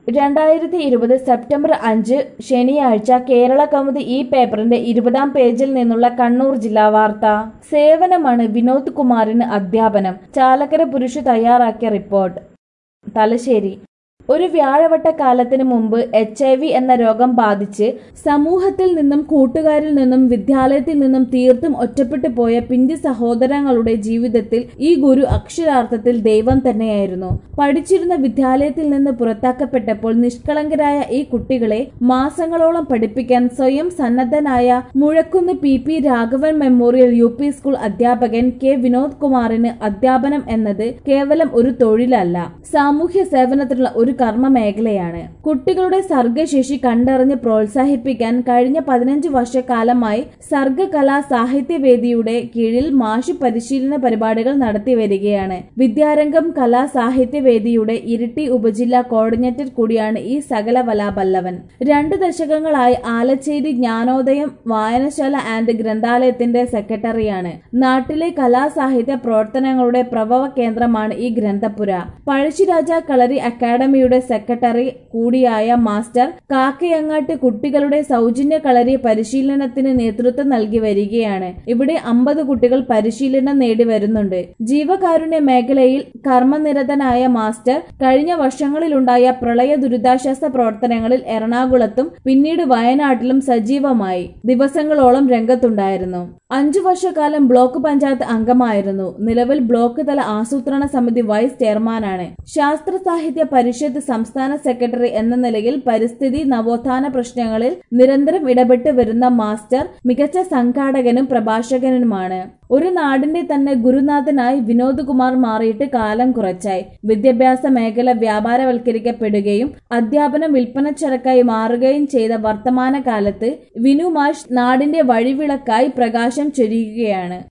രണ്ടായിരത്തി ഇരുപത് സെപ്റ്റംബർ അഞ്ച് ശനിയാഴ്ച കേരള കൗമുദി ഈ പേപ്പറിന്റെ ഇരുപതാം പേജിൽ നിന്നുള്ള കണ്ണൂർ ജില്ലാ വാർത്ത സേവനമാണ് വിനോദ് കുമാറിന് അധ്യാപനം ചാലക്കര പുരുഷ തയ്യാറാക്കിയ റിപ്പോർട്ട് തലശ്ശേരി ഒരു വ്യാഴവട്ട കാലത്തിന് മുമ്പ് എച്ച് ഐ വി എന്ന രോഗം ബാധിച്ച് സമൂഹത്തിൽ നിന്നും കൂട്ടുകാരിൽ നിന്നും വിദ്യാലയത്തിൽ നിന്നും തീർത്തും ഒറ്റപ്പെട്ടു പോയ പിഞ്ചു സഹോദരങ്ങളുടെ ജീവിതത്തിൽ ഈ ഗുരു അക്ഷരാർത്ഥത്തിൽ ദൈവം തന്നെയായിരുന്നു പഠിച്ചിരുന്ന വിദ്യാലയത്തിൽ നിന്ന് പുറത്താക്കപ്പെട്ടപ്പോൾ നിഷ്കളങ്കരായ ഈ കുട്ടികളെ മാസങ്ങളോളം പഠിപ്പിക്കാൻ സ്വയം സന്നദ്ധനായ Muzhakkunnu P P Raghavan memorial U P school അധ്യാപകൻ കെ വിനോദ് കുമാറിന് അധ്യാപനം എന്നത് കേവലം ഒരു തൊഴിലല്ല സാമൂഹ്യ സേവനത്തിനുള്ള ഒരു കർമ്മ മേഖലയാണ് കുട്ടികളുടെ സർഗശേഷി കണ്ടറിഞ്ഞ് പ്രോത്സാഹിപ്പിക്കാൻ കഴിഞ്ഞ പതിനഞ്ച് വർഷക്കാലമായി സർഗകലാ സാഹിത്യവേദിയുടെ കീഴിൽ മാഷ് പരിശീലന പരിപാടികൾ നടത്തി വരികയാണ് വിദ്യാരംഗം കലാ സാഹിത്യവേദിയുടെ ഇരിട്ടി ഉപജില്ലാ കോർഡിനേറ്റർ കൂടിയാണ് ഈ സകല വലാപല്ലവൻ രണ്ട് ദശകങ്ങളായി ആലച്ചേരി ജ്ഞാനോദയം വായനശാല ആൻഡ് ഗ്രന്ഥാലയത്തിന്റെ സെക്രട്ടറിയാണ് നാട്ടിലെ കലാസാഹിത്യ പ്രവർത്തനങ്ങളുടെ പ്രഭവ കേന്ദ്രമാണ് ഈ ഗ്രന്ഥപുര പഴശ്ശിരാജ കളരി അക്കാദമിയുടെ സെക്രട്ടറി കൂടിയായ മാസ്റ്റർ കാക്കയങ്ങാട്ട് കുട്ടികളുടെ സൗജന്യ കളരി പരിശീലനത്തിന് നേതൃത്വം നൽകി വരികയാണ് ഇവിടെ അമ്പത് കുട്ടികൾ പരിശീലനം നേടി വരുന്നുണ്ട് ജീവകാരുണ്യ മേഖലയിൽ കർമ്മനിരതനായ മാസ്റ്റർ കഴിഞ്ഞ വർഷങ്ങളിലുണ്ടായ പ്രളയ ദുരിതാശ്വാസ പ്രവർത്തനങ്ങളിൽ എറണാകുളത്തും പിന്നീട് വയനാട്ടിലും സജീവമായി ദിവസങ്ങളോളം രംഗത്തുണ്ടായിരുന്നു അഞ്ചു വർഷക്കാലം ബ്ലോക്ക് പഞ്ചായത്ത് അംഗമായിരുന്നു നിലവിൽ ബ്ലോക്ക് തല ആസൂത്രണ സമിതി വൈസ് ചെയർമാനാണ് ശാസ്ത്ര സാഹിത്യ പരിഷത്ത് സംസ്ഥാന സെക്രട്ടറി എന്ന നിലയിൽ പരിസ്ഥിതി നവോത്ഥാന പ്രശ്നങ്ങളിൽ നിരന്തരം ഇടപെട്ട് വരുന്ന മാസ്റ്റർ മികച്ച സംഘാടകനും പ്രഭാഷകനുമാണ് ഒരു നാടിന്റെ തന്നെ ഗുരുനാഥനായി വിനോദ് കുമാർ മാറിയിട്ട് കാലം കുറച്ചായി വിദ്യാഭ്യാസ മേഖല വ്യാപാരവൽക്കരിക്കപ്പെടുകയും അധ്യാപനം വിൽപ്പനച്ചരക്കായി മാറുകയും ചെയ്ത വർത്തമാന കാലത്ത് വിനു മാഷ് നാടിന്റെ വഴിവിളക്കായി പ്രകാശം ചൊരിയുകയാണ്